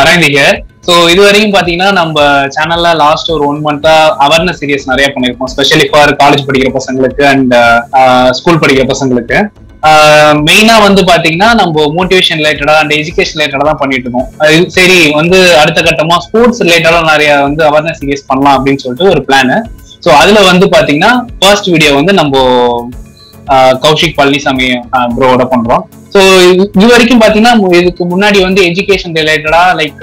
Aravind here so இது வரைக்கும் பாத்தீங்கன்னா நம்ம சேனல்ல லாஸ்ட் ஒரு ஒன் மந்தா அவேர்னஸ் சீரியஸ் நிறைய பண்ணிருக்கோம் ஸ்பெஷலி ஃபார் காலேஜ் படிக்கிற பசங்களுக்கு அண்ட் ஸ்கூல் படிக்கிற பசங்களுக்கு மெயினா வந்து பாத்தீங்கன்னா நம்ம மோட்டிவேஷன் ரிலேட்டடா அண்ட் எஜுகேஷன் ரிலேட்டடா தான் பண்ணிட்டு இருக்கோம் அது சரி வந்து அடுத்த கட்டமா ஸ்போர்ட்ஸ் ரிலேட்டடா நிறைய வந்து அவேர்னஸ் சீரியஸ் பண்ணலாம் அப்படின்னு சொல்லிட்டு ஒரு பிளான் ஸோ அதுல வந்து பாத்தீங்கன்னா ஃபர்ஸ்ட் வீடியோ வந்து நம்ம ஆஹ் கௌஷிக் பழனிசாமி ப்ரோவோட பண்றோம் ஸோ இது வரைக்கும் பாத்தீங்கன்னா மு- இதுக்கு முன்னாடி வந்து எஜுகேஷன் ரிலேட்டடா லைக்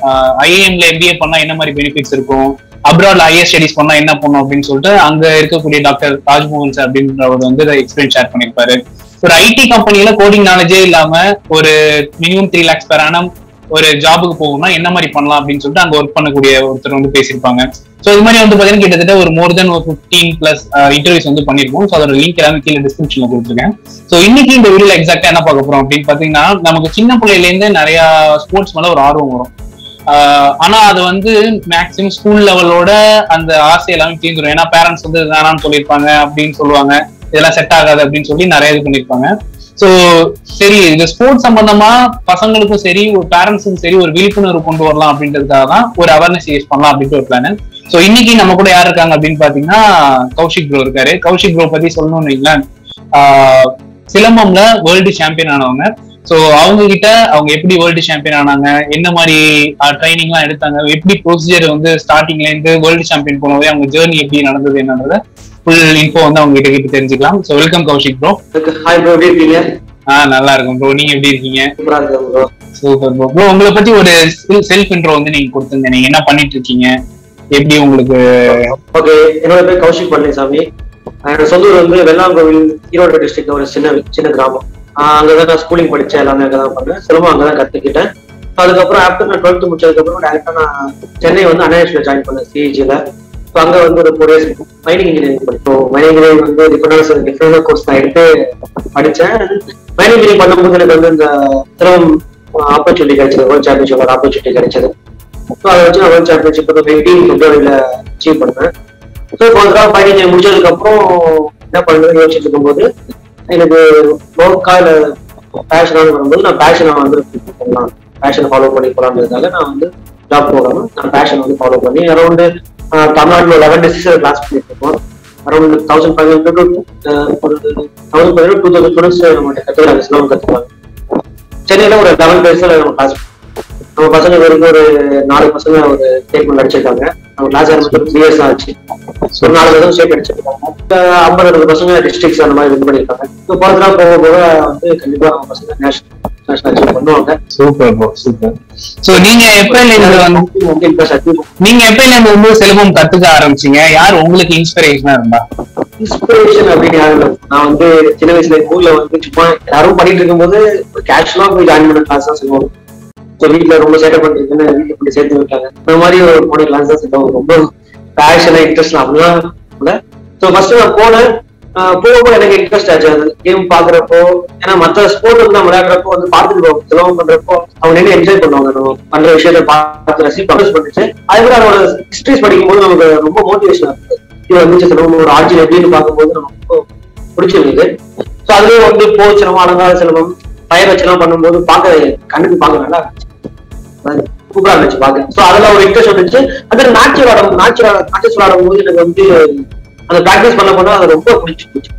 ஐஏஎம்ல எம்பிஏ பண்ணா என்ன மாதிரி பெனிஃபிட்ஸ் இருக்கும் அப்ராட்ல ஐஎஸ் ஸ்டடிஸ் பண்ணா என்ன பண்ணும் அப்படின்னு சொல்லிட்டு அங்க இருக்கக்கூடிய டாக்டர் ராஜ்மோகன் சார் அப்படின்றவர் வந்து எக்ஸ்பீரியன்ஸ் ஷேர் பண்ணியிருப்பாரு ஒரு ஐடி கம்பெனில கோடிங் நாலேஜே இல்லாம ஒரு minimum three lakhs per annum ஒரு ஜாபுக்கு போகணும்னா என்ன மாதிரி பண்ணலாம் அப்படின்னு சொல்லிட்டு அங்க ஒர்க் பண்ணக்கூடிய ஒருத்தர் வந்து பேசியிருப்பாங்க ஸோ இது மாதிரி வந்து பாத்தீங்கன்னா கிட்டத்தட்ட ஒரு மோர் தென் ஒரு ஃபிஃப்டீன் பிளஸ் இன்டர்வியூஸ் வந்து பண்ணிருக்கோம் ஸோ அதோட லிங்க் எல்லாமே கீழே டிஸ்கிரிப்ஷன்ல கொடுத்துருக்கேன் ஸோ இன்னைக்கு இந்த வீடியோல எக்ஸாக்டா என்ன பார்க்க போறோம் அப்படின்னு பாத்தீங்கன்னா நமக்கு சின்ன பிள்ளையில இருந்தே நிறைய ஸ்போர்ட்ஸ் மேல ஒரு ஆர்வம் வரும் ஆஹ் ஆனா அது வந்து மேக்ஸிமம் ஸ்கூல் லெவலோட அந்த ஆசை எல்லாமே தீர்ந்துடும் ஏன்னா பேரண்ட்ஸ் வந்து இது வேணாம்னு சொல்லியிருப்பாங்க அப்படின்னு சொல்லுவாங்க இதெல்லாம் செட் ஆகாது அப்படின்னு சொல்லி நிறைய இது பண்ணிருப்பாங்க சோ சரி இந்த ஸ்போர்ட்ஸ் சம்பந்தமா பசங்களுக்கும் சரி ஒரு பேரண்ட்ஸுக்கும் சரி ஒரு விழிப்புணர்வு கொண்டு வரலாம் அப்படின்றதுக்காக தான் ஒரு அவேர்னஸ் யூஸ் பண்ணலாம் அப்படின்ற ஒரு பிளான் சோ இன்னைக்கு நம்ம கூட யார் இருக்காங்க அப்படின்னு பாத்தீங்கன்னா கௌஷிக் ப்ரோ இருக்காரு கௌஷிக் ப்ரோ பத்தி சொல்லணும்னு வைங்களேன் ஆஹ் சிலம்பம்ல வேர்ல்டு சாம்பியன் ஆனவங்க சோ அவங்க கிட்ட அவங்க எப்படி வேர்ல்டு சாம்பியன் ஆனாங்க என்ன மாதிரி ட்ரைனிங் எல்லாம் எடுத்தாங்க எப்படி ப்ரொசீஜர் வந்து ஸ்டார்டிங்ல இருந்து வேர்ல்டு சாம்பியன் போனவே அவங்க ஜேர்னி எப்படி நடந்தது என்னன்றத ஃபுல் இன்ஃபோ வந்து அவங்க கிட்ட கிட்ட தெரிஞ்சுக்கலாம் so welcome Kaushik bro hi bro எப்படி இருக்கீங்க ஆஹ் நல்லா இருக்கும் ப்ரோ நீங்க எப்படி இருக்கீங்க சூப்பரா இருக்கேன் ப்ரோ சூப்பர் ப்ரோ ப்ரோ உங்களை பத்தி ஒரு செல்ஃப் இன்ட்ரோ வந்து நீங்க கொடுத்துருங்க நீங்க என்ன பண்ணிட்டு இருக்கீங்க எப்படி உங்களுக்கு ஓகே என்னோட பேர் கௌஷிக் பழனிசாமி என்னோட சொந்த ஊர் வந்து வெள்ளாங்கோவில் ஈரோடு டிஸ்ட்ரிக்ட் ஒரு சின்ன சின்ன கிராமம் ஆஹ் அங்கதான் நான் ஸ்கூலிங் படிச்சேன் எல்லாமே அங்கதான் பண்ணேன் சிலம்பம் அங்கதான் கத்துக்கிட்டேன் அதுக்கப்புறம் ஆஃப்டர் நான் டுவெல்த் முடிச்சதுக்கப்புறம் டேரக்டா நான் சென்னை வந்து அனாயஸ்ல ஜாயின் பண்ணேன் சிஇஜில ஸோ அங்க வந்து ஒரு ஃபோர் இயர்ஸ் மைனிங் இன்ஜினியரிங் படித்தோம் மைனிங் இன்ஜினியரிங் வந்து டிஃபரெண்ட் டிஃபரெண்ட் கோர்ஸ் நான் எடுத்து படித்தேன் மைனிங் இன்ஜினியரிங் பண்ணும்போது எனக்கு வந்து இந்த சிலம்பம் ஆப்பர்ச்சுனிட்டி கிடைச்சது வேர்ல்ட் சாம்பியன்ஷிப் ஆப்பர்ச்சுனிட்டி கிடைச்சது ஸோ அதை வச்சு நான் வேர்ல்ட் சாம்பியன்ஷிப் வந்து எயிட்டீன் பிப்ரவரியில அச்சீவ் பண்ணேன் ஸோ கொஞ்ச ஃபைனல் முடிச்சதுக்கு அப்புறம் என்ன பண்ணுறது யோசிச்சுட்டு இருக்கும்போது எனக்கு ஒர்க்கா இல்லை பேஷனானு வரும்போது நான் பேஷனை வந்து பண்ணலாம் பேஷனை ஃபாலோ பண்ணி போகலான்றதுக்காக நான் வந்து ஜாப் போகாம நான் பேஷன் வந்து ஃபாலோ பண்ணி அரௌண்டு தமிழ்நாட்டில் லெவன் டிஸ்ட்ரிக்ட் கிளாஸ் பண்ணிட்டு இருக்கோம் அரௌண்ட் தௌசண்ட் ஃபைவ் ஹண்ட்ரட் ஒரு thousand five hundred two thousand students நம்மகிட்ட கற்றுக்கிறாங்க சிலவங்க கற்றுக்குவாங்க சென்னையில் ஒரு லெவன் பேர்ஸில் நம்ம கிளாஸ் நம்ம பசங்க வரைக்கும் ஒரு நாலு பசங்க ஒரு ஸ்டேட்மெண்ட் அடிச்சிருக்காங்க நம்ம கிளாஸ் ஆரம்பிச்சு த்ரீ இயர்ஸ் ஆச்சு ஒரு நாலு பசங்க ஸ்டேட் அடிச்சிருக்காங்க ஐம்பது அறுபது பசங்க டிஸ்ட்ரிக்ட்ஸ் அந்த மாதிரி இது பண்ணியிருக்காங்க இப்போ போகிறதுலாம் போக போக வந்து கண்டிப்பா நம்ம பசங்க நேஷனல் நேஷனல் அச்சீவ் பண்ணுவாங்க சூப்பர் ப்ரோ சூப்பர் சோ நீங்க எப்பல இருந்து வந்து வந்து இன்ட்ரெஸ்ட் அச்சீவ் நீங்க எப்பல இருந்து வந்து சிலம்பம் கத்துக்க ஆரம்பிச்சீங்க யார் உங்களுக்கு இன்ஸ்பிரேஷனா இருந்தா இன்ஸ்பிரேஷன் அப்படின்னு யாரும் இல்லை நான் வந்து சின்ன வயசுல ஸ்கூல்ல வந்து சும்மா யாரும் பண்ணிட்டு இருக்கும்போது கேஷுவலா போய் ஜாயின் பண்ண கிளாஸ் தான் சொல்லுவாங்க ஸோ வீட்டுல ரொம்ப சேட்டை பண்ணிருக்குன்னு வீட்டுல கொண்டு சேர்த்து விட்டாங்க இந்த மாதிரி ஒரு போன கிளாஸ் தான் சொல்லுவாங்க ரொம்ப பேஷனா இன்ட்ரெஸ்ட் அப்படிலாம் இல்லை ஸோ ஃபர்ஸ்ட் நான் போனேன் ஆஹ் போக போக எனக்கு இன்ட்ரெஸ்ட் ஆச்சு அது கேம் பாக்குறப்போ ஏன்னா மத்த ஸ்போர்ட் வந்து நம்ம விளையாடுறப்போ வந்து பார்த்துட்டு போவோம் சிலவம் பண்றப்போ அவங்க நின்று என்ஜாய் பண்ணுவாங்க நம்ம பண்ற விஷயத்த பார்த்து ரசி ப்ரொடியூஸ் பண்ணிச்சு அதே மாதிரி அவரோட ஹிஸ்டரிஸ் படிக்கும்போது நமக்கு ரொம்ப மோட்டிவேஷன் இருக்கு இது வந்து சிலம்பம் ஒரு ஆட்சி எப்படின்னு பார்க்கும்போது நமக்கு ரொம்ப பிடிச்சிருந்தது ஸோ அதுலயே வந்து போர் சிலம்பம் அலங்கார சிலம்பம் பயிர் வச்செல்லாம் பண்ணும்போது பார்க்க கண்ணுக்கு பார்க்க நல்லா இருந்துச்சு அது சூப்பரா இருந்துச்சு பார்க்க ஸோ அதுல ஒரு இன்ட்ரெஸ்ட் வந்துச்சு அது மேட்ச் விளாடும் மேட்ச் மேட்சஸ் விளாடும் போது எனக்கு வந்து அந்த ப்ராக்டிஸ் பண்ண பண்ண அது ரொம்ப பிடிச்சி போச்சு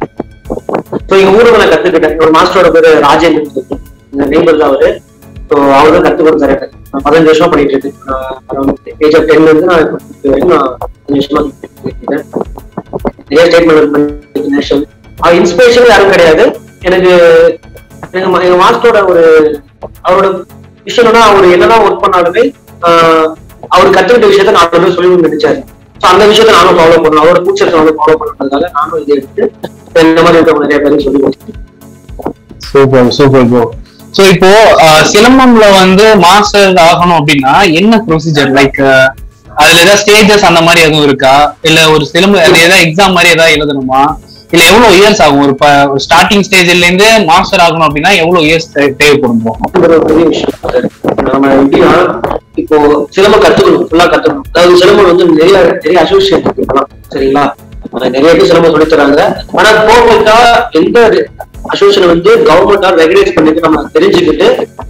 ஸோ எங்க ஊருக்கு நான் கத்துக்கிட்டேன் ஒரு மாஸ்டரோட பேரு ராஜேந்திரன் சொல்லி எங்க நெய்பர் தான் அவரு ஸோ அவர் தான் கத்து கொடுத்தாரு எனக்கு நான் பதினஞ்சு வருஷமா பண்ணிட்டு இருக்கேன் ஏஜ் ஆஃப் டென்ல இருந்து நான் இப்போ fifty வரைக்கும் நான் பதினஞ்சு வருஷமா பண்ணிட்டு நிறைய ஸ்டேட்மெண்ட் நேஷனல் அவர் இன்ஸ்பிரேஷன் யாரும் கிடையாது எனக்கு எனக்கு ம- எங்க மாஸ்டரோட ஒரு அவரோட விஷயம் என்னன்னா அவர் என்னதான் ஒர்க் பண்ணாலுமே ஆஹ் அவர் கத்துக்கிட்ட விஷயத்த நாலு பேர் சொல்லி நினைச்சாரு ஸோ அந்த விஷயத்த நானும் ஃபாலோ பண்ணணும் அவரோட பூச்சத்தை நானும் ஃபாலோ பண்ணுறதுக்காக நானும் இதை எடுத்து இந்த மாதிரி இருக்கவங்க நிறைய பேருக்கு சொல்லி கொடுத்தேன் சூப்பர் சூப்பர் ப்ரோ சோ இப்போ அஹ், சிலம்பம்ல வந்து மாஸ்டர் ஆகணும் அப்படின்னா என்ன ப்ரொசீஜர் லைக் அதுல ஏதாவது ஸ்டேஜஸ் அந்த மாதிரி எதுவும் இருக்கா இல்ல ஒரு சிலம்பு அது ஏதாவது எக்ஸாம் மாதிரி ஏதாவது எழுதணுமா இல்ல எவ்வளவு இயர்ஸ் ஆகும் ஒரு ஸ்டார்டிங் ஸ்டேஜ்ல இருந்து மாஸ்டர் ஆகணும் அப்படின்னா எவ்வளவு இயர்ஸ் தேவைப்படும் bro? ஒரு பெரிய விஷயம் அது. நம்ம எப்படின்னா இப்போ சிலம்பம் கத்துக்கணும் ஃபுல்லா கத்துக்கணும் அதாவது சிலம்பம் வந்து நிறைய நிறைய அசோசியேட் இருக்கு இப்பெல்லாம் சரிங்களா அஹ் நிறைய பேர் சிலம்பம் சொல்லித் தராங்க ஆனா பர்ஃபெக்டா எந்த அசோசியேஷன் வந்து கவர்மெண்டா ரெகுலேட் பண்ணிட்டு நம்ம தெரிஞ்சுக்கிட்டு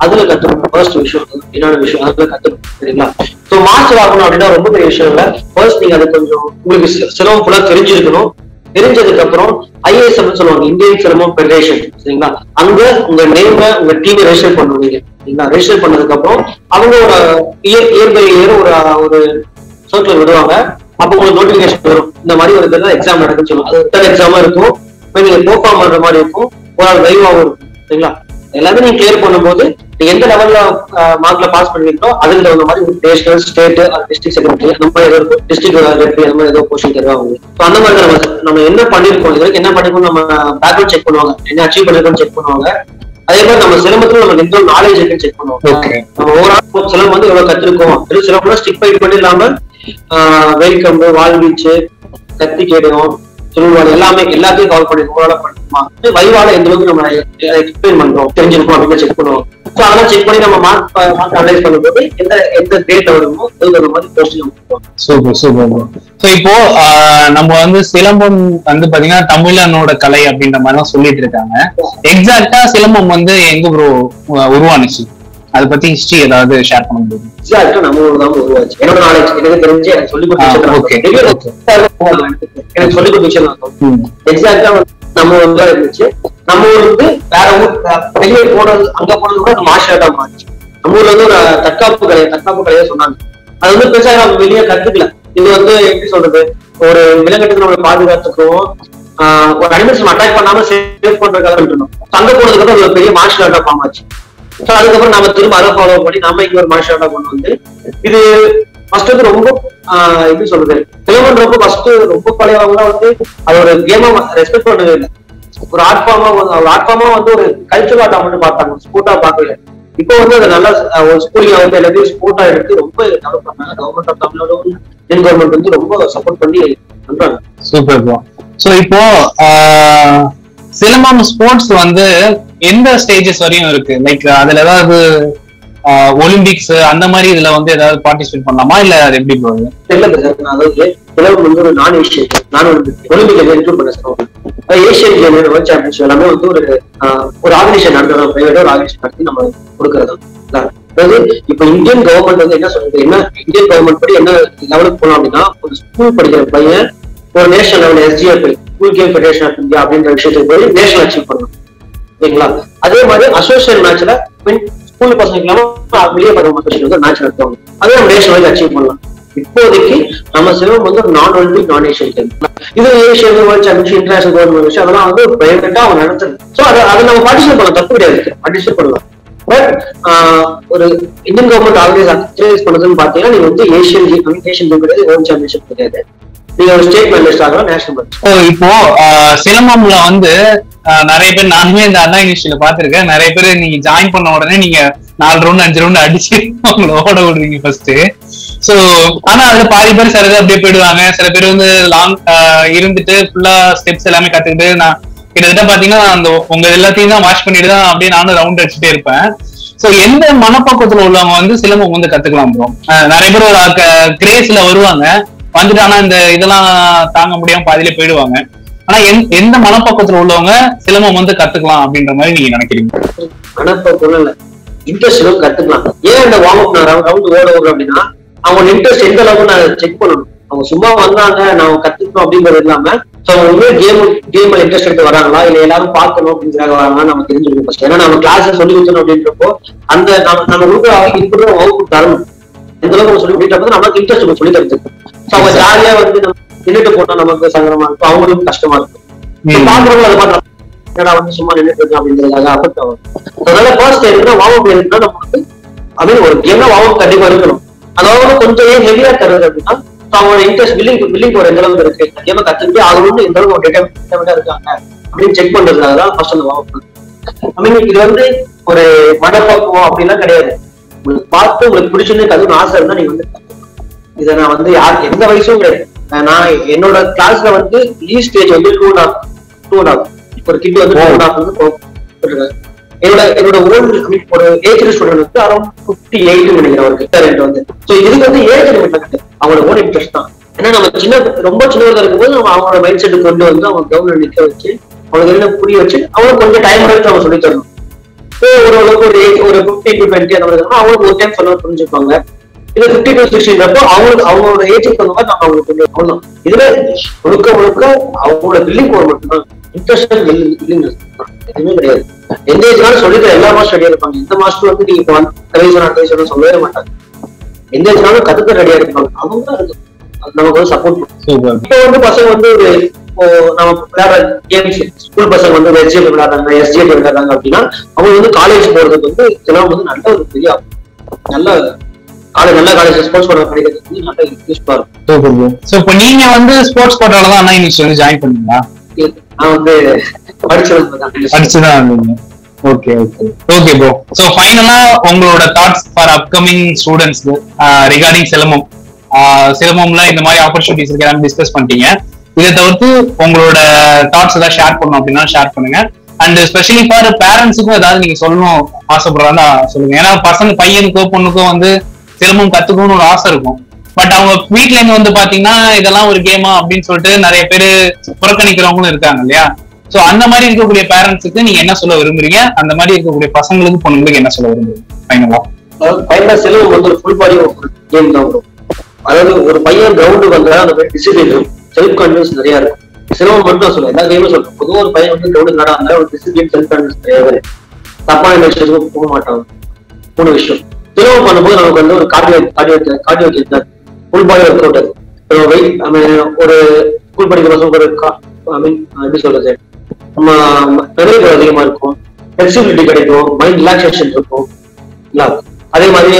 அதுல கத்துக்கணும் ஃபர்ஸ்ட் விஷயம் என்னென்ன விஷயம் அதுல கத்துக்கணும் சரிங்களா ஸோ மாஸ்டர் ஆகணும் அப்படின்னா ரொம்ப பெரிய விஷயம் இல்ல ஃபர்ஸ்ட் நீங்க அது கொஞ்சம் உங்களுக்கு சி- சிலம்பம் ஃபுல்லா தெரிஞ்சிருக்கணும் தெரிஞ்சதுக்கு அப்புறம் ஐஏஎஸ் சொல்லுவாங்க இந்தியன் சிலம்பம் ஃபெடரேஷன் சரிங்களா அங்க உங்க நேம உங்க டீம் ரெஜிஸ்டர் பண்ணுவீங்க சரிங்களா ரெஜிஸ்டர் பண்ணதுக்கு அப்புறம் அவங்க ஒரு இயர் இயர் பை இயர் ஒரு ஒரு சர்க்கிள் விடுவாங்க அப்போ உங்களுக்கு நோட்டிபிகேஷன் வரும் இந்த மாதிரி ஒரு இதில் எக்ஸாம் நடக்குன்னு சொல்லுவாங்க அது ரிட்டன் எக்ஸாமா இருக்கும் இப்போ நீங்க பெர்ஃபார்ம் பண்ற மாதிரி இருக்கும் ஒரு ஆள் லைவாகவும் இருக்கும் சரிங்களா எல்லாமே நீங்க கிளியர் பண்ணும்போது நீங்க எந்த லெவல்ல மார்க்ல பாஸ் பண்ணிருக்கோ அதுக்கு தகுந்த மாதிரி நேஷனல் ஸ்டேட் டிஸ்ட்ரிக்ட் செக்ரட்டரி அந்த மாதிரி ஏதோ இருக்கும் டிஸ்ட்ரிக்ட் செக்ரட்டரி அந்த மாதிரி ஏதோ போஸ்டிங் தருவாங்க ஸோ அந்த மாதிரி நம்ம நம்ம என்ன பண்ணிருக்கோம் இது வரைக்கும் என்ன பண்ணிருக்கோம் நம்ம பேக்ரவுண்ட் செக் பண்ணுவாங்க என்ன அச்சீவ் பண்ணிருக்கோம் செக் பண்ணுவாங்க அதே மாதிரி நம்ம சிலம்பத்துல நமக்கு எந்த நாலேஜ் இருக்குன்னு செக் பண்ணுவாங்க ஓகே நம்ம ஓவரால் சிலம்பம் வந்து எவ்வளவு கத்திருக்கோம் வெறும் சிலம்பம் ஸ்டிக் ஃபைட் மட்டும் இல்லாம வெயில்கம்பு வால்வீச்சு கத்தி கேடுவோம் சுருள்வாடு எல்லாமே எல்லாத்தையும் கவர் பண்ணிருக்கோம் ஓவராலா பண்ணுமா வைவால எந்த அளவுக்கு நம்ம எக்ஸ்பிளைன் பண்றோம் தெரிஞ்சிருக்கோம் அப்படின்னு செக் பண்ணுவோம் ஸோ அதெல்லாம் செக் பண்ணி நம்ம மார்க் மார்க் அனலைஸ் பண்ணும்போது எந்த எந்த டேட் வருமோ அதுக்கு அந்த மாதிரி போஸ்டிங் நம்ம சூப்பர் சூப்பர் ஸோ இப்போ ஆஹ், நம்ம வந்து சிலம்பம் வந்து பாத்தீங்கன்னா தமிழனோட கலை அப்படின்ற மாதிரி தான் சொல்லிட்டு இருக்காங்க எக்ஸாக்டா சிலம்பம் வந்து எங்க ப்ரோ உருவானுச்சு அதை பத்தி ஹிஸ்டரி ஏதாவது ஷேர் பண்ண முடியும் எக்ஸாக்டா நம்ம ஊர் தான் உருவாச்சு என்னோட நாலேஜ் எனக்கு தெரிஞ்சு எனக்கு சொல்லி கொடுத்த ஆ, விஷயம் okay, நான் okay. சொல்றேன். எனக்கு சொல்லி கொடுத்த விஷயம் நான் சொல்றேன். எக்ஸாக்டா நம்ம ஊர் தான் இருந்துச்சு நம்ம ஊர் வந்து வேற ஊர் அஹ் வெளியே போனது அங்க போனது கூட மார்ஷல் தான் மாறிச்சு நம்ம ஊர்ல வந்து ஒரு தற்காப்பு கலை தற்காப்பு கலையை சொன்னாங்க அது வந்து பெருசா நம்ம வெளியே கத்துக்கல இது வந்து எப்படி சொல்றது ஒரு விலங்கட்டுக்கு நம்ம பாதுகாத்துக்கும் ஆஹ் ஒரு அனிமல்ஸ் அட்டாக் பண்ணாம சேவ் பண்றதுக்காக இருந்தோம் அங்க போனதுக்கு அப்புறம் அது ஒரு பெரிய மார்ஷல் ஆர்டா ஃபார்ம் ஆச்சு ஸோ அதுக்கப்புறம் நம்ம திரும்ப அதை ஃபாலோ பண்ணி நம்ம இங்க ஒரு மார்ஷல் ஆர்டா கொண்டு வந்து இது ஃபர்ஸ்ட் வந்து ரொம்ப ஆஹ் எப்படி சொல்றது சிலம்பன்றப்போ ஃபர்ஸ்ட் ரொம்ப பழையவங்க வந்து அது ஒரு கேமா ரெஸ்பெக்ட் பண்ணவே இல்லை ஒரு ஆர்ட் ஃபார்மா ஒரு ஆர்ட் ஃபார்மா வந்து ஒரு கல்ச்சர் ஆர்ட்டா மட்டும் பார்த்தாங்க ஸ்போர்ட்டா பார்க்கல இப்போ வந்து அது நல்லா அஹ், ஒரு ஸ்கூலிங் வந்து எல்லாத்தையும் ஸ்போர்ட்டா எடுத்து ரொம்ப டெவலப் பண்ணாங்க government of Tamil Nadu Indian government வந்து ரொம்ப சப்போர்ட் பண்ணி பண்றாங்க சூப்பர் ப்ரோ ஸோ இப்போ ஆஹ், சிலம்பம் ஸ்போர்ட்ஸ் வந்து எந்த ஸ்டேஜஸ் வரையும் இருக்கு லைக் அதுல ஏதாவது ஒலிம்பிக்ஸ் அந்த மாதிரி இதுல வந்து ஏதாவது பார்ட்டிசிபேட் பண்ணலாமா இல்ல அது எப்படி ப்ரோ தெரியல சார் நான் அதாவது சிலம்பம் வந்து ஒரு நான் ஏஷியன் நான் ஒலிம்பிக் இன்க்ளூட் பண்ண சொல்லுவாங்க ஏஷியன் கேம் வேர்ல்ட் சாம்பியன்ஷிப் எல்லாமே வந்து ஒரு ஆஹ், ஒரு ஆர்கனைசேஷன் நடத்துறோம் பிரைவேட் ஒரு ஆர்கனைசேஷன் நடத்தி நம்ம கொடுக்கறது தான். அதாவது இப்ப இந்தியன் கவர்மெண்ட் வந்து என்ன சொல்றது என்ன இந்தியன் கவர்மெண்ட் படி என்ன லெவலுக்கு போனோம் அப்படின்னா ஒரு ஸ்கூல் படிக்கிற பையன் ஒரு national level STF school game federation of India அப்படின்ற விஷயத்துக்கு போய் நேஷனல் அச்சீவ் பண்ணணும் ஓகேங்களா அதே மாதிரி அசோசியேட் மேட்ச்ல ஸ்கூல் பசங்க இல்லாம வெளியே பருவம் அசோசியேட் வந்து மேட்ச் நடத்துவாங்க அதே நம்ம நேஷனல் வைஸ் அச்சீவ் பண்ணலாம் இப்போதைக்கு நம்ம சிவம் வந்து ஒரு நான் ஒலிம்பிக் நான் ஏஷியன் கேம் இது Asian world championship international government விஷயம் அதெல்லாம் வந்து பிரைவேட்டா அவங்க நடத்துறது ஸோ அதை அதை நம்ம பார்ட்டிசிபேட் பண்ணலாம் தப்பு கிடையாது பார்ட்டிசிபேட் பண்ணலாம் பட் ஒரு இந்தியன் கவர்மெண்ட் ஆர்கனைஸ் அக்சரைஸ் பண்ணதுன்னு பாத்தீங்கன்னா நீங்க வந்து ஏஷியன் கேம் ஏஷியன் கேம் கிடையாது வேர்ல்ட் சாம்பியன்ஷிப் கிடையாது நீங்க ஒரு ஸ்டேட் மெடலிஸ்ட் ஆகலாம் நேஷனல் மெடலிஸ்ட் ஸோ இப்போ ஆஹ், சிலம்பம்ல வந்து ஆஹ், நிறைய பேர் நானுமே இந்த அண்ணா யூனிவர்சிட்டியில பாத்திருக்கேன் நிறைய பேர் நீங்க ஜாயின் பண்ண உடனே நீங்க நாலு ரவுண்ட் அஞ்சு ரவுண்ட் அடிச்சு அவங்கள ஓட விடுவீங்க ஃபர்ஸ்ட் சோ ஆனா அதுல பாதி பேர் சில பேர் அப்படியே போயிடுவாங்க சில பேர் வந்து லாங் இருந்துட்டு ஃபுல்லா ஸ்டெப்ஸ் எல்லாமே கத்துக்கிட்டு நான் கிட்டத்தட்ட பாத்தீங்கன்னா அந்த உங்க எல்லாத்தையும் தான் வாஷ் பண்ணிட்டு தான் அப்படியே நானும் ரவுண்ட் அடிச்சுட்டே இருப்பேன் சோ எந்த மனப்பக்குவத்துல உள்ளவங்க வந்து சிலம்பம் வந்து கத்துக்கலாம் ப்ரோ நிறைய பேர் ஒரு கிரேஸ்ல வருவாங்க வந்துட்டு ஆனா இந்த இதெல்லாம் தாங்க முடியாம பாதியிலே போயிடுவாங்க ஆனா எந்த- எந்த மனப்பக்குவத்துல உள்ளவங்க சிலம்பம் வந்து கத்துக்கலாம் அப்படின்ற மாதிரி நீங்க நினைக்கிறீங்க மனப்பக்குவம் இல்ல இன்ட்ரெஸ்ட் கத்துக்கலாம் ஏன் இந்த வார்ம் அப் நான் ரவுண்ட் ஓட விடுறேன் அப்படின்னா அவங்க இன்ட்ரெஸ்ட் எந்த அளவுக்கு நான் செக் பண்ணணும் அவங்க சும்மா வந்தாங்க நான் கத்துக்கணும் அப்படிங்கிறது இல்லாம ஸோ அவங்க உண்மையே கேம் கேம்ல இன்ட்ரெஸ்ட் எடுத்து வராங்களா இல்ல எல்லாரும் பார்க்கணும் அப்படிங்கிறாங்க வராங்களா நம்ம தெரிஞ்சுக்கணும் ஃபர்ஸ்ட் ஏன்னா நம்ம கிளாஸ் சொல்லி கொடுத்தணும் அப்படின்றப்போ அந்த நம்ம நம்ம கொடுக்குற இப்படி வகுப்பு தரணும் எந்த அளவுக்கு நம்ம சொல்லி கொடுத்தப்போ நமக்கு இன்ட்ரெஸ்ட் சொல்லி தரத்துக்கு ஸோ அவங்க ஜாலியா வந்து நம்ம நின்றுட்டு போட்டா நமக்கு சங்கடமா இருக்கும் அவங்களுக்கும் கஷ்டமா இருக்கும் ம். பாக்குறவங்க அதை மாதிரி என்னடா வந்து சும்மா நின்றுட்டு இருக்கேன் அப்படின்றதுக்காக அஃபெக்ட் ஆகும் அதனால ஃபர்ஸ்ட் டைம்னா வார்ம் அப் இருக்குன்னா நம்ம வந்து ஐ மீன் ஒரு கேம்ல வார்ம் அப் கண்டிப்பா இருக்கணும் அதாவது கொஞ்சம் ஏன் ஹெவியா தருது அப்படின்னா so அவங்களோட இன்ட்ரெஸ்ட் வில்லிங் வில்லிங் ஒரு எந்த அளவுக்கு இருக்கு இந்த கேமை கத்துக்கிட்டு ஆகணும்னு எந்த அளவுக்கு டெட்டமெண்டா இருக்காங்க அப்படின்னு செக் பண்றதுக்காக தான் ஃபர்ஸ்ட் அந்த வார்ம் அப் ஐ மீன் இது வந்து ஒரு மனப்பக்குவம் அப்படிலாம் கிடையாது உங்களுக்கு பார்த்து உங்களுக்கு பிடிச்சிருந்து கத்துக்கணும் ஆசை இருந்தா நீங்க வந்து இதை நான் வந்து யார் எந்த வயசும் கிடையாது அஹ் நான் என்னோட கிளாஸ்ல வந்து லீவ் ஸ்டேஜ் வந்து two and half two and half ஒரு கிட் வந்து டூ அண்ட் ஹாஃப் வந்து போட்டிருக்காங்க என்னோட என்னோட ஓல்டு ஒரு ஏஜ் ஸ்டூடெண்ட் வந்து அரௌண்ட் ஃபிஃப்டி எயிட் நினைக்கிறேன் ஒரு கிட்ட ரெண்டு வந்து ஸோ இதுக்கு வந்து ஏஜ் லிமிட் கிடையாது அவங்களோட ஓன் இன்ட்ரெஸ்ட் தான் ஏன்னா நம்ம சின்ன ரொம்ப சின்னதாக இருக்கும்போது நம்ம அவங்களோட மைண்ட் செட்டு கொண்டு வந்து அவங்க கவர்மெண்ட் நிற்க வச்சு அவங்களுக்கு என்ன புரிய வச்சு அவங்க கொஞ்சம் டைம் கழிச்சு அவங்க சொல்லி தரணும் ஓரளவுக்கு ஒரு ஏஜ் ஒரு ஃபிஃப்டி டு டுவெண்ட்டி அந்த மாதிரி இருந்தாங்கன்னா அவங்களுக்கு ஒரு டைம் சொல்ல புரிஞ்சுப்பாங்க இது ஃபிஃப்டி டு சிக்ஸ்டின்றப்போ அவங்களுக்கு அவங்களோட ஏஜுக்கு தகுந்த மாதிரி நம்ம அவங்களுக்கு கொண்டு வரணும் இதுல முழுக்க முழுக்க அவங்களோட பில்லிங் போர் மட்டும்தான் இன்ட்ரெஸ்ட் பில்லிங் எதுவுமே கிடையாது எந்த ஏஜ்னாலும் சொல்லிக்கிற எல்லா மாஸ்டர் ரெடியா இருப்பாங்க எந்த மாஸ்டர் வந்து நீங்க இப்போ வந்து கடைசி கடைசி சொல்லவே மாட்டாங்க எந்த ஏஜ்னாலும் கத்துக்க ரெடியா இருப்பாங்க அவங்க தான் அது நமக்கு வந்து சப்போர்ட் சூப்பர் இப்போ வந்து பசங்க வந்து ஒரு இப்போ நம்ம விளையாடுற கேம்ஸ் ஸ்கூல் பசங்க வந்து எஸ்ஜிஎல் விளையாடுறாங்க எஸ்ஜிஎல் விளையாடுறாங்க அப்படின்னா அவங்க வந்து காலேஜ் போறதுக்கு வந்து இதெல்லாம் வந்து நல்ல ஒரு பெரிய நல்ல காலேஜ் நல்ல காலேஜ் ஸ்போர்ட்ஸ் கோட்டா கிடைக்கிறதுக்கு வந்து நல்ல யூஸ்ஃபுல்லா இருக்கும் சூப்பர் ப்ரோ சோ இப்போ நீங்க வந்து ஸ்போர்ட்ஸ் கோட்டால தான் அண்ணா யூனிவர்சிட்டி வந்து ஜாயின் பண்ணீங்களா இது நான் வந்து படிச்சது தான் படிச்சுதான் இருந்தீங்க okay okay okay bro so ஃபைனலா உங்களோட தாட்ஸ் ஃபார் அப்கமிங் ஸ்டூடெண்ட்ஸ்க்கு ரிகார்டிங் சிலம்பம் ஆஹ் சிலம்பம்ல இந்த மாதிரி ஆப்பர்ச்சுனிட்டிஸ் இருக்கு டிஸ்கஸ் பண்ணிட்டீங்க இதை தவிர்த்து உங்களோட தாட்ஸ் ஏதாவது ஷேர் பண்ணணும் அப்படின்னா ஷேர் பண்ணுங்க அண்ட் ஸ்பெஷலி ஃபார் பேரண்ட்ஸுக்கும் ஏதாவது நீங்க சொல்லணும் ஆசைப்படுறாங்க சொல்லுங்க ஏன்னா பசங்க பையனுக்கோ பொண்ணுக்கோ வந்து சிலம்பம் கத்துக்கணும்னு ஒரு ஆசை இருக்கும் பட் அவங்க வீட்ல இருந்து வந்து பாத்தீங்கன்னா இதெல்லாம் ஒரு கேமா அப்படின்னு சொல்லிட்டு நிறைய பேரு புறக்கணிக்கிறவங்களும் இருக்காங்க இல்லையா சோ அந்த மாதிரி இருக்கக்கூடிய பேரண்ட்ஸுக்கு நீங்க என்ன சொல்ல விரும்புறீங்க அந்த மாதிரி இருக்கக்கூடிய பசங்களுக்கு பொண்ணுங்களுக்கு என்ன சொல்ல விரும்புறீங்க ஃபைனலா பையனா செலவு வந்து ஒரு ஃபுல் பாடி கேம் தான் வரும் அதாவது ஒரு பையன் கிரவுண்டுக்கு வந்தா அந்த டிசிப்ளின் செல்ஃப் கான்பிடன்ஸ் நிறைய இருக்கும் சிலவம் மட்டும் நான் சொல்லுவேன் எல்லா கேமும் சொல்றேன் பொதுவாக ஒரு பையன் வந்து கிரவுண்டு நட அந்த ஒரு டிசிப்ளின் செல்ஃப் கான்பிடன்ஸ் நிறைய பேர் தப்பான விஷயத்துக்கு போக மாட்டாங்க மூணு விஷயம் சிலவம் பண்ணும்போது நமக்கு வந்து ஒரு கார்டியோ கார்டியோ கார்டியோ கேட்காது ஃபுல் பாடி ஒர்க் அவுட் அது வெயிட் ஐ மீன் ஒரு ஸ்கூல் படிக்கிற பசங்க ஒரு ஐ மீன் எப்படி சொல்றது நம்ம மெமரி அதிகமா இருக்கும் ஃபிளெக்சிபிலிட்டி கிடைக்கும் மைண்ட் ரிலாக்ஸேஷன் இருக்கும் இல்ல அதே மாதிரி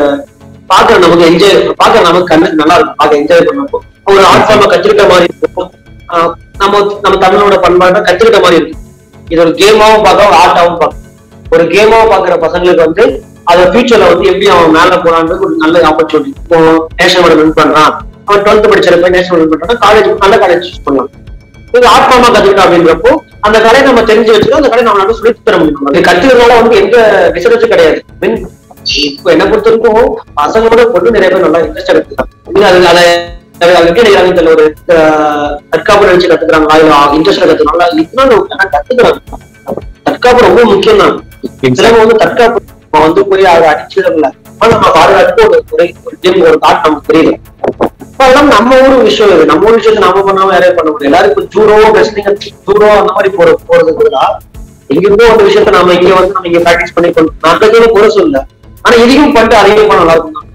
பாக்குற நமக்கு என்ஜாய் பாக்குற நமக்கு கண்ணுக்கு நல்லா இருக்கும் பார்க்க என்ஜாய் பண்ணுவோம் ஒரு ஆர்ட் ஃபார்ம கத்திருக்க மாதிரி இருக்கும் ஆஹ் நம்ம நம்ம தமிழோட பண்பாட்டை கத்திருக்க மாதிரி இருக்கும் இது ஒரு கேமாவும் பார்க்க ஒரு ஆர்ட்டாவும் பார்க்க ஒரு கேமாவும் பாக்குற பசங்களுக்கு வந்து அது ஃபியூச்சர்ல வந்து எப்படி அவன் மேல போறான்னு ஒரு நல்ல ஆப்பர்ச்சுனிட்டி இப்போ நேஷனல் வின் பண்றான் அவன் டுவெல்த் படிச்சிருப்ப நேஷனல் வின் பண்றான் காலேஜ் நல்ல காலேஜ் சூஸ் பண்ணலாம் இது ஆர்ட் ஃபார்மா கத்துக்கிட்டோம் அப்படின்றப்போ அந்த கலையை நம்ம தெரிஞ்சு வச்சுட்டு அந்த கலையை நம்மளால சொல்லி தர முடியும் அது கத்துக்கிறதுனால வந்து எந்த ரிசர்ச்சும் கிடையாது மீன் இப்போ என்ன பொறுத்த வரைக்கும் பசங்களோட பொண்ணு நிறைய பேர் நல்லா இன்ட்ரெஸ்ட் எடுத்துக்கலாம் அது அதை அது எப்படி நினைக்கிறாங்க தெரியல ஒரு அஹ், தற்காப்பு நினைச்சு கத்துக்கிறாங்களா இல்ல இன்ட்ரெஸ்ட்ல கத்துக்கிறாங்களா இதுதான் கத்துக்கிறாங்க தற்காப்பு ரொம்ப முக்கியம் தான் சிலவங்க வந்து தற்காப்பு நம்ம வந்து போய் அதை அடிச்சிடல ஆனா நம்ம பாதுகாப்பு ஒரு ஒரு ஒரு கேம் ஒரு தாட் நமக்கு தெரியல அப்ப அதெல்லாம் நம்ம ஊர் விஷயம் இது நம்ம ஊர் விஷயத்தை நம்ம பண்ணாம யாரையும் பண்ண முடியும் எல்லாரும் இப்ப ஜூடோ ரெஸ்லிங் ஜூடோ அந்த மாதிரி போற போறது கூட எங்க இருந்தோ ஒரு விஷயத்த நாம இங்க வந்து நம்ம இங்க பிராக்டிஸ் பண்ணி கொண்டு நான் கத்துக்கிற போற சொல்ல ஆனா இதையும் பண்ணிட்டு அதையும் பண்ண நல்லா இருக்கும்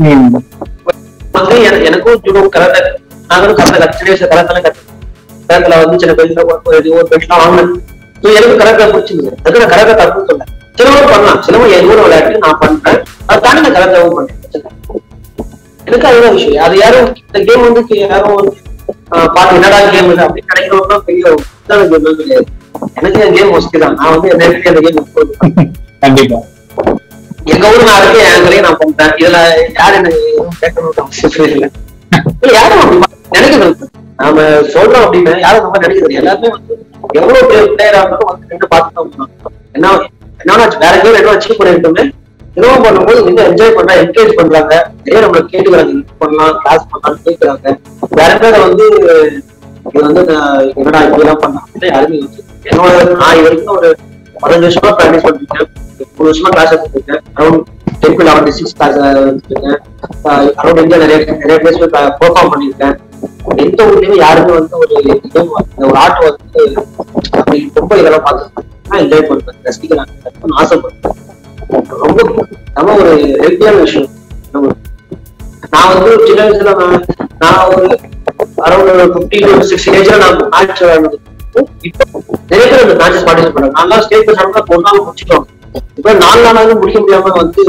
வந்து எனக்கு- எனக்கும் ஜூடோ கராத்தே நாங்களும் கராத்தே கத்து சின்ன வயசுல கராத்தெல்லாம் கத்து கராத்துல வந்து சின்ன பெல்ட்ல ஒரு ஒரு பெல்ட்லாம் வாங்கினேன் So எனக்கு கராத்தே பிடிச்சிருந்தது அதுக்கு நான் கராத்தே தப்புன்னு சொல்ல சிலவங்க பண்ணலாம் சிலவங்க என் ஊர் விளையாட்டு நான் பண்றேன் அதை தாண்டி நான் கராத்தேவும் பண்றேன் எனக்கு அதுதான் விஷயம் அது யாரும் இந்த கேம் வந்து கே- யாரும் வந்து, ஆஹ் பார்த்து என்னடா கேம் இது அப்படி கிடைக்கிறவங்க தான் பெரிய இதான கேம் கிடையாது எனக்கு என் கேம் மோஸ்ட்லி தான் நான் வந்து என்ன அந்த கேம் கண்டிப்பா எங்க ஊர் நான் இருக்கு என் கலையை நான் பண்றேன் இதுல யாரு என்ன எதுவும் கேட்கணும்னு அவசியம் இல்லை இல்ல யாரும் அப்படி பா- நினைக்கிறது நாம சொல்றோம் அப்படின்னு யாரும் அந்த மாதிரி நினைக்கிறது எல்லாருமே வந்து எவ்வளவு பெரிய பிளேயரா இருந்தாலும் வந்து ரெண்டு பார்த்து தான் பண்ணணும். என்ன என்ன வேற எங்கேயும் என்ன அச்சீவ் பண்ணிருக்கோமே என்னவோ பண்ணும்போது வந்து என்ஜாய் பண்றா என்கரேஜ் பண்றாங்க நிறைய நம்மள கேட்டுக்கிறாங்க இது பண்ணலாம் கிளாஸ் பண்ணலாம் கேட்கறாங்க வேற பேரை வந்து இது வந்து நான் என்னடா இப்படி எல்லாம் பண்ணலாம் யாருமே யோசிச்சு என்னோட நான் இது வரைக்கும் ஒரு பதினஞ்சு வருஷமா ப்ராக்டிஸ் பண்ணிருக்கேன் மூணு வருஷமா கிளாஸ் எடுத்துருக்கேன் around ten to eleven districts class எடுத்துருக்கேன் அரௌண்ட் இந்தியா நிறைய நிறைய பிளேஸ் பெர்ஃபார்ம் பண்ணியிருக்கேன் எந்த ஊர்லயுமே யாருமே வந்து ஒரு இது ஒரு ஆர்ட் வந்து அப்படி ரொம்ப இதெல்லாம் பார்த்து நான் என்ஜாய் பண்ணுவேன் ரசிக்கிறேன் கத்துக்கணும்னு ஆசைப்படுறேன் ரொம்ப நம்ம ஒரு ஹெல்த்தியான விஷயம் நம்ம நான் வந்து சின்ன வயசுல நான் நான் ஒரு அரௌண்ட் ஃபிஃப்டி டு சிக்ஸ்டி ஏஜ்ல நான் மேட்ச் விளையாடுறது இப்போ நிறைய பேர் அந்த மேட்சஸ் பார்ட்டிசிபேட் பண்ணாங்க நான் ஸ்டேட் போய் ஒரு நாள் முடிச்சிட்டோம் இப்ப நாலு நாளாவது முடிக்க முடியாம வந்து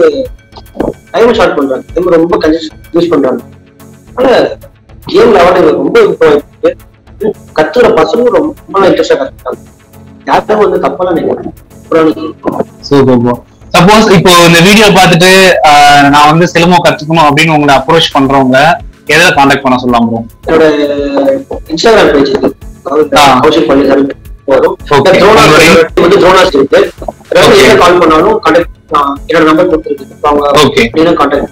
டைம் ஷார்ட் பண்றாங்க டைம் ரொம்ப கன்ஜெஸ்ட் யூஸ் பண்றாங்க அதனால கேம் லெவல் ரொம்ப இம்ப்ரூவ் ஆயிருக்கு கத்துக்கிற பசங்களும் ரொம்ப இன்ட்ரெஸ்டா கத்துக்கிட்டாங்க யாரும் வந்து தப்பெல்லாம் நினைக்கிறேன் சூப்பர் ப்ரோ சப்போஸ் இப்போ இந்த வீடியோ பார்த்துட்டு ஆஹ், நான் வந்து சிலம்பம் கத்துக்கணும் அப்படின்னு உங்களை அப்ரோச் பண்றவங்க எதில் காண்டாக்ட் பண்ண சொல்லலாம் ப்ரோ என்னோட இன்ஸ்டாகிராம் பேஜ் இருக்கு ஆ. கௌஷிக் பழனிசாமி வரும் Okay. த்ரோனா உங்களுடைய- வந்து த்ரோனாஸ் இருக்கு அதாவது Okay. என்ன கால் பண்ணாலும் கான்டாக்ட் என்னோட நம்பர் கொடுத்துருக்கு இப்ப அவங்க Okay. என்ன கான்டாக்ட்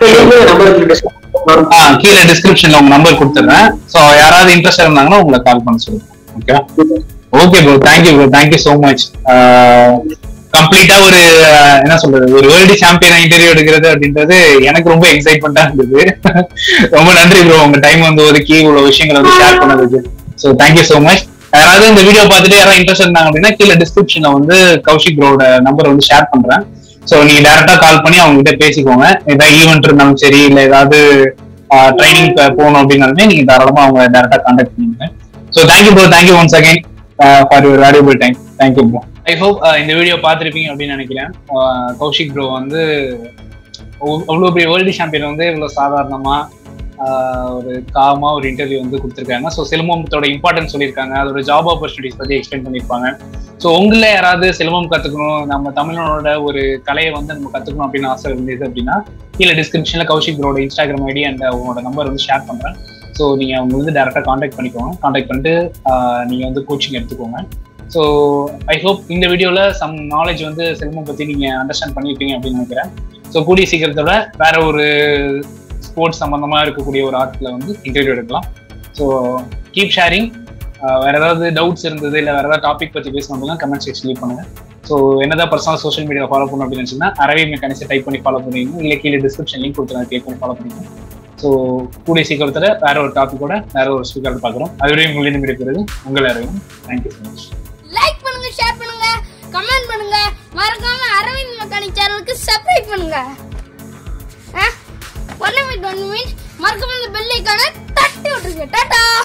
நம்பர் ஆ கீழே டிஸ்கிரிப்ஷன்ல உங்க நம்பர் கொடுத்துறேன் ஸோ யாராவது இன்ட்ரெஸ்ட் இருந்தாங்கன்னா உங்களை கால் பண்ண சொல்லுங்க okay okay bro thank you bro thank you so much கம்ப்ளீட்டா ஒரு அஹ், என்ன சொல்றது ஒரு வேர்ல்டு சாம்பியன் இன்டர்வியூ எடுக்கிறது அப்படின்றது எனக்கு ரொம்ப எக்ஸைட்மெண்டா இருந்தது ரொம்ப நன்றி ப்ரோ உங்க டைம் வந்து ஒதுக்கி இவ்வளவு விஷயங்களை வந்து ஷேர் பண்ணதுக்கு ஸோ தேங்க்யூ ஸோ மச் யாராவது இந்த வீடியோ பார்த்துட்டு யாராவது இன்ட்ரெஸ்ட் இருந்தாங்க அப்படின்னா கீழே டிஸ்கிரிப்ஷன்ல வந்து கௌஷிக் ப்ரோட நம்பர் வந்து ஷேர் பண்றேன் ஸோ நீங்க டேரக்டா கால் பண்ணி அவங்க கிட்ட பேசிக்கோங்க ஏதாவது ஈவெண்ட் இருந்தாலும் சரி இல்ல ஏதாவது ட்ரைனிங் போகணும் அப்படின்னாலுமே நீங்க தாராளமா அவங்க டேரக்டா கான்டாக்ட் பண்ணுங்க so thank you bro thank you once again for your valuable time thank you bro I hope இந்த வீடியோ பார்த்துருப்பீங்க அப்படின்னு நினைக்கிறேன் Uh, கௌஷிக் ப்ரோ வந்து அவ்வ- அவ்வளவு பெரிய வேர்ல்டு சாம்பியன் வந்து இவ்வளவு சாதாரணமா ஆஹ், ஒரு காமா ஒரு இன்டர்வியூ வந்து கொடுத்துருக்காங்க ஸோ சிலம்பத்தோட இம்பார்ட்டன்ஸ் சொல்லியிருக்காங்க அதோட ஜாப் ஆப்பர்ச்சுனிட்டிஸ் பத்தி எக்ஸ்பிளைன் பண்ணியிருப்பாங்க ஸோ உங்களை யாராவது சிலம்பம் கத்துக்கணும் நம்ம தமிழனோட ஒரு கலையை வந்து நம்ம கத்துக்கணும் அப்படின்னு ஆசை இருந்தது அப்படின்னா கீழே டிஸ்கிரிப்ஷன்ல கௌஷிக் ப்ரோட இன்ஸ்டாகிராம் ஐடி அண்ட் உங்களோட நம்பர் வந்து ஷேர் பண்றேன் ஸோ நீங்க அவங்க வந்து டேரக்டா காண்டாக்ட் பண்ணிக்கோங்க காண்டாக்ட் பண்ணிட்டு ஆஹ், நீங்க வந்து கோச்சிங் எடுத்துக்கோங்க ஸோ ஐ ஹோப் இந்த வீடியோல சம் நாலேஜ் வந்து சிலம்பம் பத்தி நீங்க அண்டர்ஸ்டாண்ட் பண்ணியிருப்பீங்க அப்படின்னு நினைக்கிறேன் ஸோ கூடிய சீக்கிரத்தோட வேற ஒரு ஸ்போர்ட்ஸ் சம்பந்தமா இருக்கக்கூடிய ஒரு ஆர்ட்ல வந்து இன்டர்வியூ எடுக்கலாம் ஸோ கீப் ஷேரிங் வேற ஏதாவது டவுட்ஸ் இருந்தது இல்லை வேற ஏதாவது டாபிக் பத்தி பேசணும் அப்படின்னா கமெண்ட் செக்ஷன் லீவ் பண்ணுங்க ஸோ என்னதான் பர்சனல் சோஷியல் மீடியா ஃபாலோ பண்ணணும் அப்படின்னு நினைச்சுன்னா அரவி மெக்கானிக்ஸ் டைப் பண்ணி ஃபாலோ பண்ணுவீங்க இல்லை கீழே டிஸ்கிரிப்ஷன் லிங்க் கொடுத்து கிளிக் பண்ணி ஃபாலோ பண்ணிக்கோங்க ஸோ கூடிய சீக்கிரத்தில் வேற ஒரு டாபிக்கோட வேற ஒரு ஸ்பீக்கர் பார்க்குறோம் அதுவரையும் உங்களிடம் இருக்கிறது உங்கள் அறிவும் தேங்க்யூ ஸோ மச் லைக் பண்ணுங்க ஷேர் பண்ணுங்க கமெண்ட் பண்ணுங்க மறக்காம அரவிந்த் மெக்கானிக் சேனலுக்கு சப்ஸ்கிரைப் பண்ணுங்க ஒன் மினிட் ஒன் மினிட் மறக்காம இந்த பெல் ஐக்கான தட்டி விட்டுருங்க டாடா